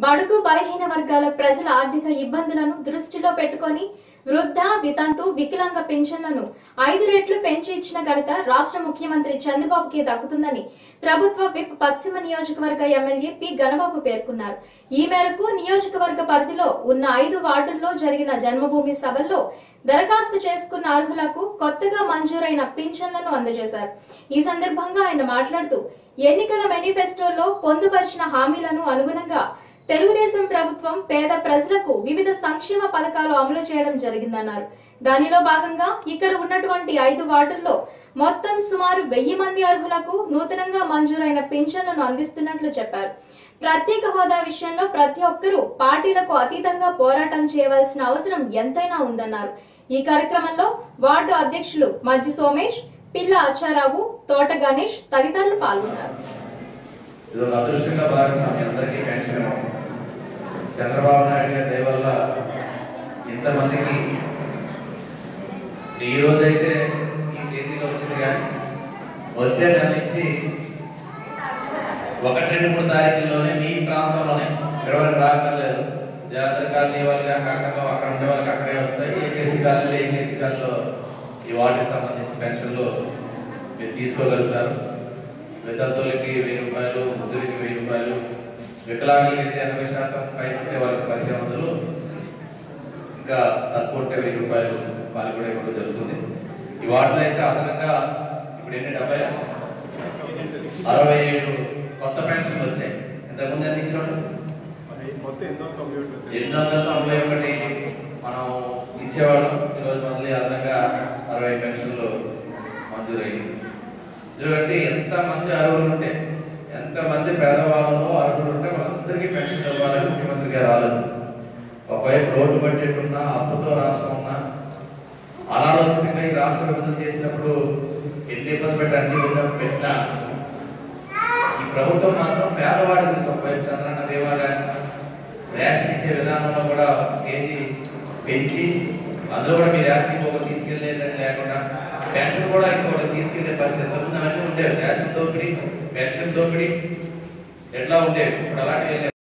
బడుగు బలహీన వర్గాల ప్రజల ఆర్థిక ఇబ్బందులను దృష్టిలో పెట్టుకొని వృద్ధ వితంతు వికలాంగ పెన్షన్లను ఐదు రెట్లు పెంచి ఇచ్చిన ఘనత రాష్ట్ర ముఖ్యమంత్రి చంద్రబాబుకే దక్కుతుందని ప్రభుత్వ విప్ పశ్చిమ నియోజకవర్గ ఎమ్మెల్యే పి గణబాబు పేర్కొన్నారు ఈ మేరకు నియోజకవర్గ పరిధిలో ఉన్న ఐదు వార్డుల్లో జరిగిన జన్మభూమి సభల్లో దరఖాస్తు చేసుకున్న అర్హులకు కొత్తగా మంజూరైన పింఛన్లను అందజేశారు ఈ సందర్భంగా ఆయన మాట్లాడుతూ ఎన్నికల మేనిఫెస్టోలో పొందుపరిచిన హామీలను అనుగుణంగా తెలుగుదేశం ప్రభుత్వం పేద ప్రజలకు వివిధ సంక్షేమ పథకాలు అమలు చేయడం జరిగిందన్నారు దానిలో భాగంగా ఇక్కడ ఉన్నటువంటి ఐదు వార్డుల్లో మొత్తం సుమారు వెయ్యి మంది అర్హులకు నూతనంగా మంజూరైన పింఛన్లను అందిస్తున్నట్లు చెప్పారు ప్రత్యేక హోదా విషయంలో ప్రతి ఒక్కరూ పార్టీలకు అతీతంగా పోరాటం చేయవలసిన అవసరం ఎంతైనా ఉందన్నారు ఈ కార్యక్రమంలో వార్డు అధ్యక్షులు మజ్జి సోమేష్ పిల్ల అచ్చారావు తోట గణేష్ తదితరులు పాల్గొన్నారు ఇది ఒక అదృష్టంగా భావిస్తున్న మీ అందరికీ పెన్షన్ చంద్రబాబు నాయుడు గారి దయ వల్ల ఇంతమందికి ఈ రోజైతే ఈ తేదీలో వచ్చింది కానీ వచ్చే నెల నుంచి ఒకటి రెండు మూడు తారీఖుల్లోనే మీ ప్రాంతంలోనే ఎవరికి రాకర్లేదు జాతర కాలనీ వాళ్ళకి అక్కడ అక్కడ ఉండే వాళ్ళకి అక్కడే వస్తాయి ఏకేసీ కాలనీలో ఏకేసీ కాలనీలో ఈ వాటికి సంబంధించి పెన్షన్లు మీరు తీసుకోగలుగుతారు వితంతులకి వెయ్యి రూపాయలు వృద్ధులకి వెయ్యి రూపాయలు వికలాంగులకి అయితే ఎనభై శాతం పైన వాళ్ళకి పదిహేను వందలు ఇంకా తక్కువ ఉంటే వెయ్యి రూపాయలు వాళ్ళకి కూడా ఇవ్వడం జరుగుతుంది ఈ వాటిలో అయితే అదనంగా ఇప్పుడు ఎన్ని డెబ్బై అరవై ఏడు కొత్త పెన్షన్లు వచ్చాయి ఇంతకుముందు ఎంత ఇచ్చాడు మొత్తం ఎంతో కంప్యూటర్ వచ్చేసి ఎనిమిది వందల తొంభై ఒకటి మనం ఇచ్చేవాళ్ళం ఈరోజు మళ్ళీ అదనంగా అరవై పెన్షన్లు మంజూరయ్యింది ఎందుకంటే ఎంత మంచి అర్హులు ఉంటే ఎంత మంది పేదవాళ్ళు అర్హులు ఉంటే వాళ్ళందరికీ పెన్షన్ ఇవ్వాలని ముఖ్యమంత్రి గారు ఆలోచన ఒకవైపు రోడ్డు బడ్జెట్ ఉన్నా అప్పుతో రాష్ట్రం ఉన్నా అనాలోచనగా ఈ రాష్ట్ర విభజన చేసినప్పుడు ఎన్ని ఇబ్బంది పెట్టి అన్ని ఇబ్బంది పెట్టినా ఈ ప్రభుత్వం మాత్రం పేదవాడి గురించి ఒకవైపు చంద్రన్న దేవాలయం రేషన్ ఇచ్చే విధానంలో కూడా కేజీ పెంచి అందులో కూడా మీ రేషన్ ఒకటి తీసుకెళ్లేదని లేకుండా పెన్షన్ కూడా ఇంకొకటి తీసుకెళ్లే పరిస్థితి ఇంతకుముందు అవన్నీ ఉండేవి రేషన్ దోపిడీ పెన్షన్ దోపిడీ ఎట్లా ఉండేవి ఇప్పుడు అలాంటివి